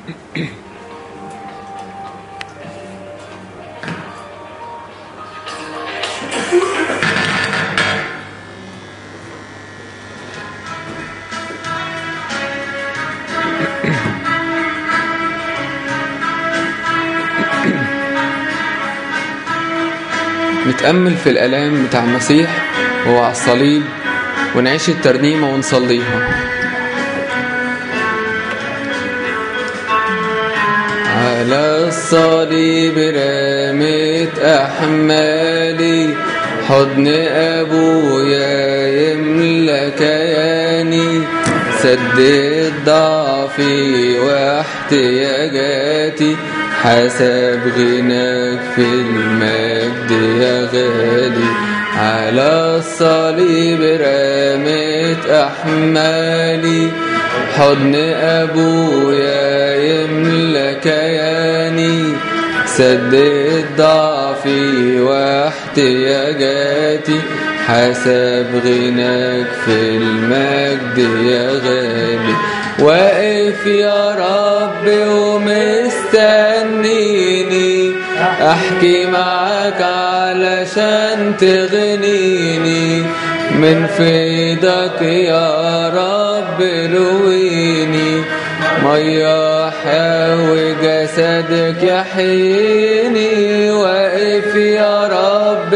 نتأمل في الألام بتاع المسيح وهو على الصليب ونعيش الترنيمة ونصليها على الصليب رميت أحمالي حضن أبويا يملى كياني سدد ضعفي واحتياجاتي حسب غناك في المجد يا غالي على الصليب رميت أحمالي حضن أبويا يملى كياني سدد ضعفي واحتياجاتي حسب غناك في المجد يا غالي واقف يا رب ومستنيني احكي معاك علشان تغنيني من فيدك يا رب لويني مية حاوي جسدك يحييني واقف يا رب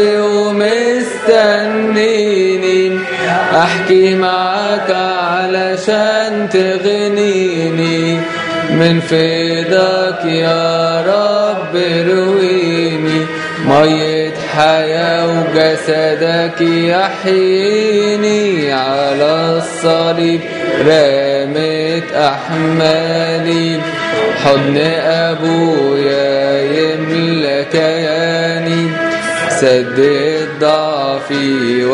ومستنيني احكي معاك علشان تغنيني من فيدك يا رب رويني مية حياة وجسدك يحييني على الصليب رميت أحمالي حضن أبويا يملى كياني سدد ضعفي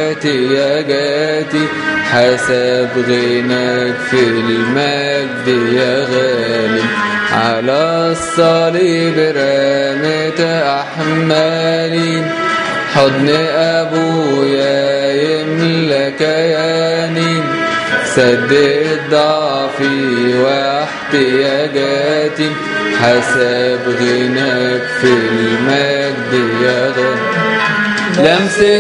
واحتياجاتي حسب غناك في المجد يا غالي على الصليب رميت أحمالي حضن أبويا يملى كياني سدد ضعفي واحتياجاتي حسب غناك في المجد يا غالي لمسة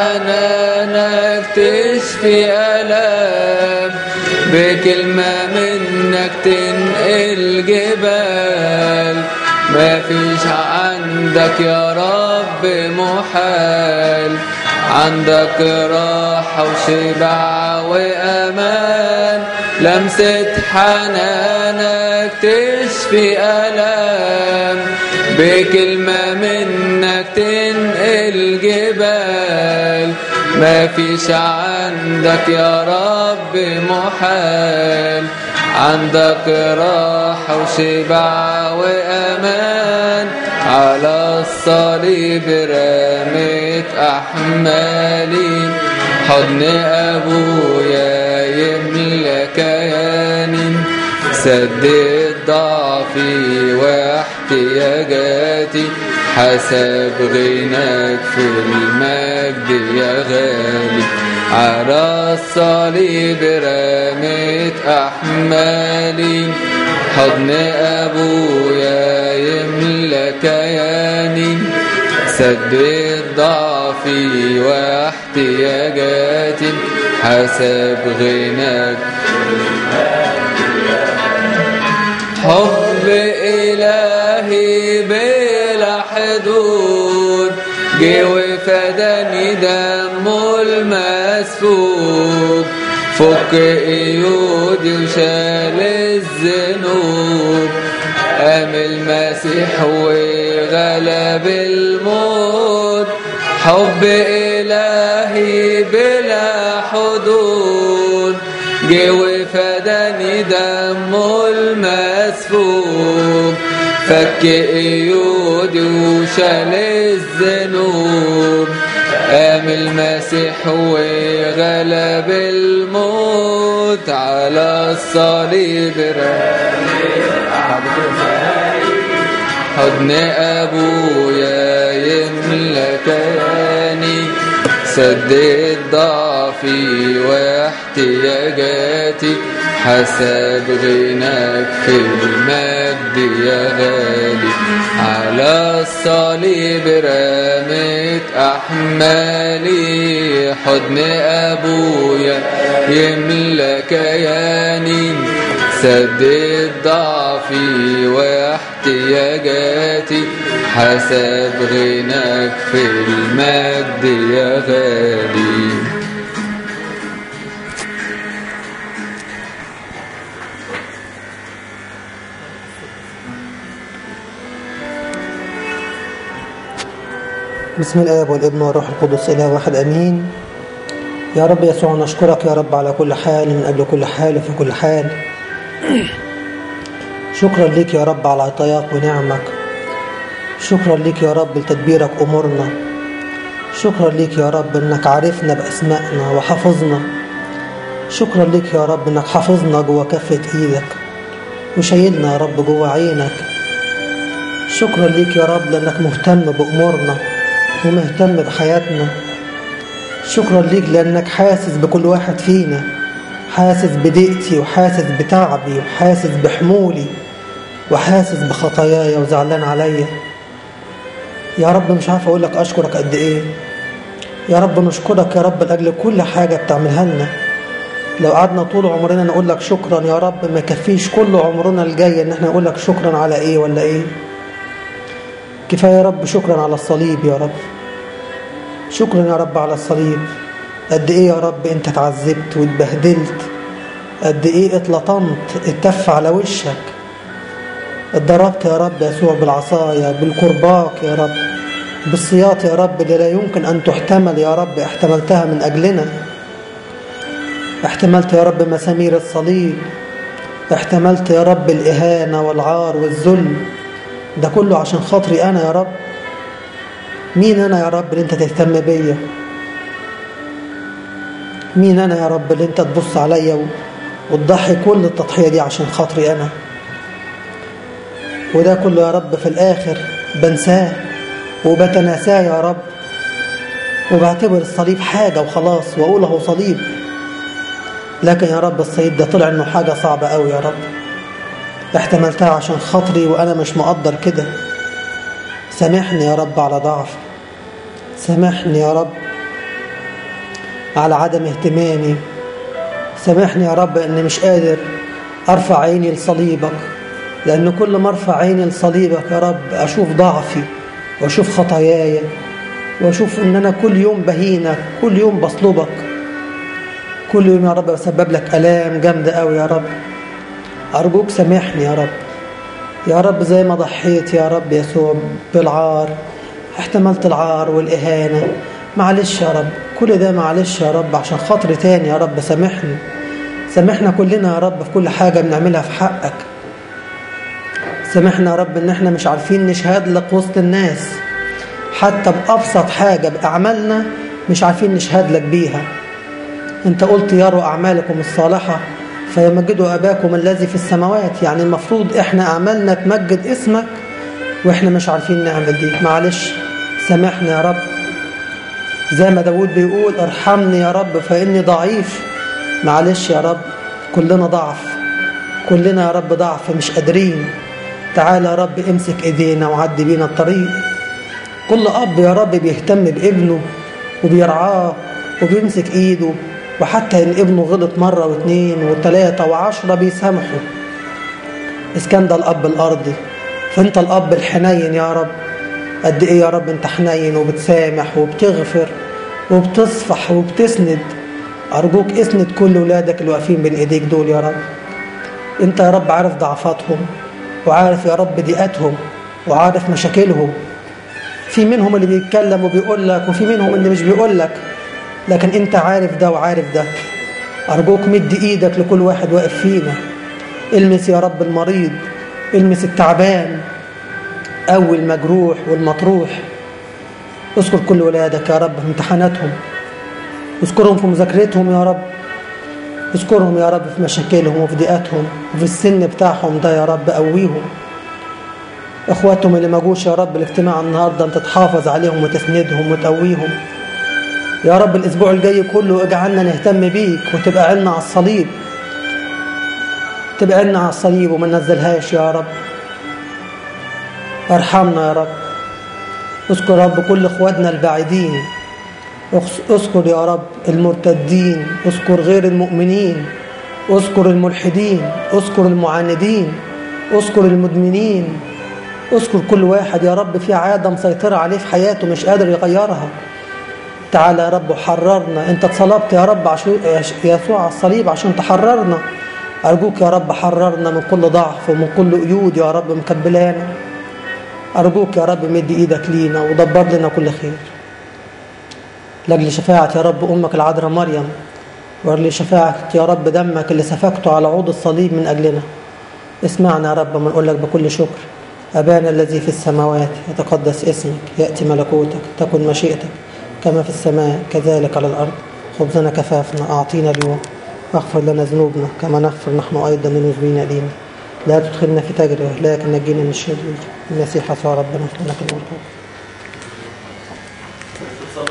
حنانك تشفي ألام بكلمة منك تنقل جبال ما فيش عندك يا رب محال عندك راحة وشبع وأمان لمسة حنانك تشفي ألام بكلمة منك تنقل جبال ما فيش عندك يا رب محال عندك راحة وشبع وأمان على الصليب رميت أحمالي حضن أبويا يملى كياني سدد ضعفي واحتياجاتي حسب غناك في المجد يا غالي على الصليب رميت أحمالي حضن أبويا يملى كياني سدد ضعفي واحتياجاتي حسب غناك حب إلهي بلا حدود جه وفداني دمه المسفوك فك ايودي وشال الذنوب قام المسيح وغلب الموت حب إلهي بلا حدود جه وفداني دمه المسفوك فك ايودي وشال الذنوب قام المسيح وغلب الموت على الصليب حضن ابويا يملى كياني سدد ضعفي واحتياجاتي حسب غناك في المجد يا غالي على الصليب رميت أحمالي حضن أبويا يملى كياني سدد ضعفي واحتياجاتي حسب غناك في المجد يا غالي بسم الآب والابن والروح القدس إله واحد أمين يا رب يسوع نشكرك يا رب على كل حال من قبل كل حال وفي كل حال شكرا لك يا رب على عطاياك ونعمك شكرا لك يا رب لتدبيرك أمورنا شكرا لك يا رب انك عارفنا بأسمائنا وحافظنا شكرا لك يا رب انك حافظنا جوا كفة ايدك وشايلنا يا رب جوا عينك شكرا ليك يا رب لانك مهتم بأمورنا ومهتم بحياتنا شكرا ليك لانك حاسس بكل واحد فينا حاسس بضيقتي وحاسس بتعبي وحاسس بحمولي وحاسس بخطاياي وزعلان عليا يا رب مش عارف اقول لك اشكرك قد ايه يا رب نشكرك يا رب لاجل كل حاجه بتعملها لنا لو قعدنا طول عمرنا نقول لك شكرا يا رب ما يكفيش كل عمرنا الجاي ان احنا نقول لك شكرا على ايه ولا ايه كفايه يا رب شكرا على الصليب يا رب شكرا يا رب على الصليب قد ايه يا رب انت اتعذبت واتبهدلت قد ايه اتلطمت اتف على وشك اتضربت يا رب يسوع بالعصاية بالكرباك يا رب بالسياط يا رب اللي لا يمكن أن تحتمل يا رب احتملتها من أجلنا احتملت يا رب مسامير الصليب احتملت يا رب الإهانة والعار والذل ده كله عشان خاطري أنا يا رب مين أنا يا رب اللي أنت تهتم بيا مين أنا يا رب اللي أنت تبص عليا وتضحي كل التضحية دي عشان خاطري أنا وده كله يا رب في الآخر بنساه وبتناساه يا رب وبعتبر الصليب حاجة وخلاص وأقول له صليب لكن يا رب الصليب ده طلع إنه حاجة صعبة أوي يا رب احتملتها عشان خاطري وأنا مش مقدر كده سامحني يا رب على ضعفي سامحني يا رب على عدم اهتمامي سامحني يا رب إني مش قادر أرفع عيني لصليبك لأن كل ما أرفع عيني لصليبك يا رب أشوف ضعفي وأشوف خطاياي وأشوف إن أنا كل يوم بهينك كل يوم بصلبك كل يوم يا رب بسبب لك آلام جامدة أوي يا رب أرجوك سامحني يا رب يا رب زي ما ضحيت يا رب يسوع بالعار احتملت العار والإهانة معلش يا رب كل ده معلش يا رب عشان خاطر تاني يا رب سامحني سامحنا كلنا يا رب في كل حاجة بنعملها في حقك سامحنا يا رب ان احنا مش عارفين نشهد لك وسط الناس حتى بأبسط حاجة بأعمالنا مش عارفين نشهد لك بيها انت قلت يروا أعمالكم الصالحة فيمجدوا أباكم الذي في السماوات يعني المفروض احنا أعمالنا تمجد اسمك واحنا مش عارفين نعمل دي معلش سامحنا يا رب زي ما داود بيقول ارحمني يا رب فإني ضعيف معلش يا رب كلنا ضعف كلنا يا رب ضعف مش قادرين تعالى يا رب امسك ايدينا وعدي بينا الطريق كل اب يا رب بيهتم بابنه وبيرعاه وبيمسك ايده وحتى ان ابنه غلط مره واثنين وثلاثه وعشره بيسامحه اذا كان ده الاب الارضي فانت الاب الحنين يا رب قد ايه يا رب انت حنين وبتسامح وبتغفر وبتصفح وبتسند ارجوك اسند كل ولادك اللي واقفين بين ايديك دول يا رب انت يا رب عارف ضعفاتهم وعارف يا رب ضيقاتهم وعارف مشاكلهم في منهم اللي بيتكلم وبيقول لك وفي منهم اللي مش بيقول لك لكن انت عارف ده وعارف ده ارجوك مد ايدك لكل واحد واقف فينا المس يا رب المريض المس التعبان قوي المجروح والمطروح اذكر كل ولادك يا رب في امتحاناتهم اذكرهم في مذاكرتهم يا رب اذكرهم يا رب في مشاكلهم وفي ضيقاتهم وفي السن بتاعهم ده يا رب قويهم اخواتهم اللي ما جوش يا رب الاجتماع النهارده انت تحافظ عليهم وتسندهم وتقويهم يا رب الأسبوع الجاي كله اجعلنا نهتم بيك وتبقى عنا على الصليب تبقى عنا على الصليب وما ننزلهاش يا رب ارحمنا يا رب اذكر يا رب كل اخواتنا البعيدين اذكر يا رب المرتدين اذكر غير المؤمنين اذكر الملحدين اذكر المعاندين اذكر المدمنين اذكر كل واحد يا رب في عادة مسيطرة عليه في حياته مش قادر يغيرها تعالى يا رب وحررنا انت اتصلبت يا رب عشان يسوع على الصليب عشان تحررنا أرجوك يا رب حررنا من كل ضعف ومن كل قيود يا رب مكبلانا أرجوك يا رب مد إيدك لينا ودبر لنا كل خير لأجل شفاعة يا رب أمك العذراء مريم ولشفاعة شفاعة يا رب دمك اللي سفكته على عود الصليب من أجلنا اسمعنا يا رب ما نقول لك بكل شكر أبانا الذي في السماوات يتقدس اسمك يأتي ملكوتك تكن مشيئتك كما في السماء كذلك على الأرض خبزنا كفافنا أعطينا اليوم واغفر لنا ذنوبنا كما نغفر نحن أيضا للمذنبين إلينا لا تدخلنا في تجربة لكن نجينا من الشرير المسيح يسوع ربنا لك الملك